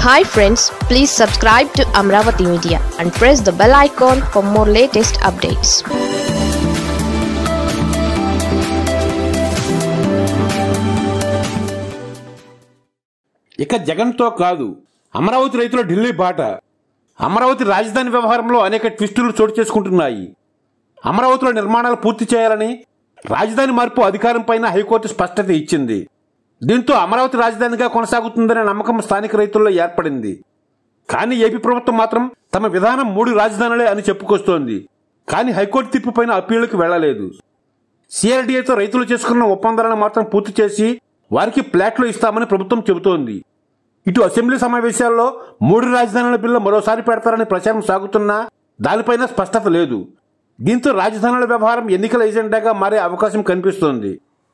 hi friends please subscribe to Amaravati media and press the bell icon for more latest updates ఇక జగన్తో కాదు అమరావతి రైతుల ఢిల్లీ బాట అమరావతి రాజధాని వ్యవహారంలో అనేక ట్విస్టులు చోటు చేసుకుంటున్నాయి అమరావతిలో నిర్మాణాలు పూర్తి చేయాలని రాజధాని మార్పు అధికారంపైన హైకోర్టు స్పష్టత ఇచ్చింది దీంతో అమరావతి రాజధానిగా కొనసాగుతుందనే నమ్మకం స్థానిక రైతుల్లో ఏర్పడింది కానీ ఏపీ ప్రభుత్వం మాత్రం తమ విధానం మూడు రాజధానులే అని చెప్పుకొస్తోంది కానీ హైకోర్టు తీర్పుపైన అప్పీళ్లకు వెళ్లలేదు సిఆర్డీఏతో రైతులు చేసుకున్న ఒప్పందాలను మాత్రం పూర్తి చేసి వారికి ప్లాట్లు ఇస్తామని ప్రభుత్వం చెబుతోంది ఇటు అసెంబ్లీ సమావేశాల్లో మూడు రాజధానుల బిల్లు మరోసారి పెడతారని ప్రచారం సాగుతున్నా దానిపైన స్పష్టత లేదు దీంతో రాజధానుల వ్యవహారం ఎన్నికల ఎజెండాగా మారే అవకాశం కనిపిస్తోంది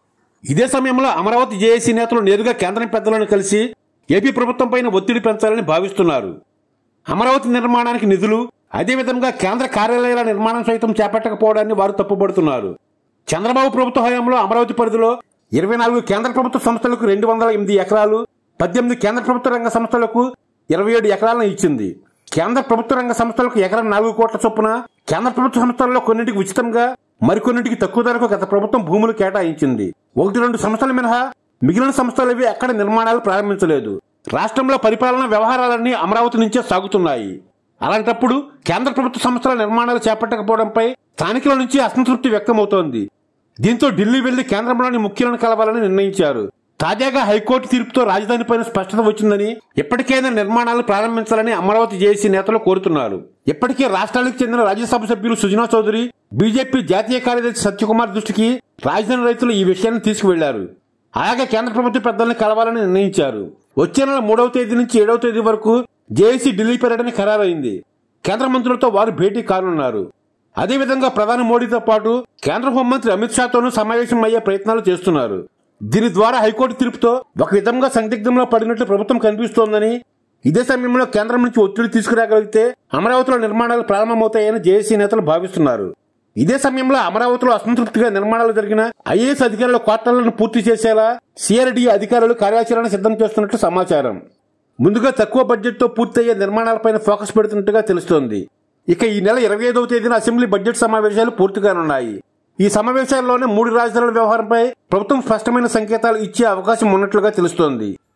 ఇదే సమయంలో అమరావతి జేఏసీ నేతలు నేరుగా కేంద్రం పెద్దలను కలిసి ఏపీ ప్రభుత్వంపైన ఒత్తిడి పెంచాలని భావిస్తున్నారు అమరావతి నిర్మాణానికి నిధులు అదేవిధంగా కేంద్ర కార్యాలయాల నిర్మాణం సైతం చేపట్టకపోవడాన్ని వారు తప్పుపడుతున్నారు చంద్రబాబు ప్రభుత్వ హయాంలో అమరావతి పరిధిలో ఇరవై నాలుగు కేంద్ర ప్రభుత్వ సంస్థలకు రెండు వందల ఎనిమిది ఎకరాలు పద్దెనిమిది కేంద్ర ప్రభుత్వ రంగ సంస్థలకు ఇరవై ఏడు ఎకరాలను ఇచ్చింది కేంద్ర ప్రభుత్వ రంగ సంస్థలకు ఎకరం నాలుగు కోట్ల చొప్పున కేంద్ర ప్రభుత్వ సంస్థల్లో కొన్నింటికి ఉచితంగా మరికొన్నింటికి తక్కువ ధరకు గత ప్రభుత్వం భూములు కేటాయించింది ఒకటి రెండు సంస్థలు మినహా మిగిలిన సంస్థలవి ఎక్కడ నిర్మాణాలు ప్రారంభించలేదు రాష్ట్రంలో పరిపాలన వ్యవహారాలన్నీ అమరావతి నుంచే సాగుతున్నాయి అలాంటప్పుడు కేంద్ర ప్రభుత్వ సంస్థల నిర్మాణాలు చేపట్టకపోవడంపై స్థానికుల నుంచి అసంతృప్తి వ్యక్తమవుతోంది దీంతో ఢిల్లీ వెళ్లి కేంద్రంలోని ముఖ్యులను కలవాలని నిర్ణయించారు తాజాగా హైకోర్టు తీర్పుతో రాజధానిపైన స్పష్టత వచ్చిందని ఎప్పటికైనా నిర్మాణాలు ప్రారంభించాలని అమరావతి జేఏసీ నేతలు కోరుతున్నారు ఇప్పటికే రాష్ట్రాలకు చెందిన రాజ్యసభ సభ్యులు సుజనా చౌదరి బీజేపీ జాతీయ కార్యదర్శి సత్యకుమార్ దృష్టికి రాజధాని రైతులు ఈ విషయాన్ని తీసుకువెళ్లారు అలాగే కేంద్ర ప్రభుత్వ పెద్దల్ని కలవాలని నిర్ణయించారు వచ్చే నెల మూడవ తేదీ నుంచి ఏడవ తేదీ వరకు జేఏసీ ఢిల్లీ పర్యటన ఖరారైంది కేంద్ర మంత్రులతో వారు భేటీ కానున్నారు అదేవిధంగా ప్రధాని మోడీతో పాటు కేంద్ర హోంమంత్రి అమిత్ షాతోనూ సమావేశం అయ్యే ప్రయత్నాలు చేస్తున్నారు దీని ద్వారా హైకోర్టు తీర్పుతో ఒక విధంగా సందిగ్ధంలో పడినట్లు ప్రభుత్వం కనిపిస్తోందని ఇదే సమయంలో కేంద్రం నుంచి ఒత్తిడి తీసుకురాగలిగితే అమరావతిలో నిర్మాణాలు ప్రారంభమవుతాయని జేఏసీ నేతలు భావిస్తున్నారు ఇదే సమయంలో అమరావతిలో అసంతృప్తిగా నిర్మాణాలు జరిగిన ఐఏఎస్ అధికారుల క్వార్టర్లను పూర్తి చేసేలా సిఆర్డీ అధికారులు కార్యాచరణ సిద్ధం చేస్తున్నట్లు సమాచారం ముందుగా తక్కువ బడ్జెట్తో పూర్తయ్యే నిర్మాణాలపైన ఫోకస్ పెడుతున్నట్టుగా తెలుస్తోంది ఇక ఈ నెల ఇరవై ఐదవ తేదీన అసెంబ్లీ బడ్జెట్ సమావేశాలు పూర్తిగానున్నాయి ఈ సమావేశాల్లోనే మూడు రాజధానుల వ్యవహారంపై ప్రభుత్వం స్పష్టమైన సంకేతాలు ఇచ్చే అవకాశం ఉన్నట్లుగా తెలుస్తోంది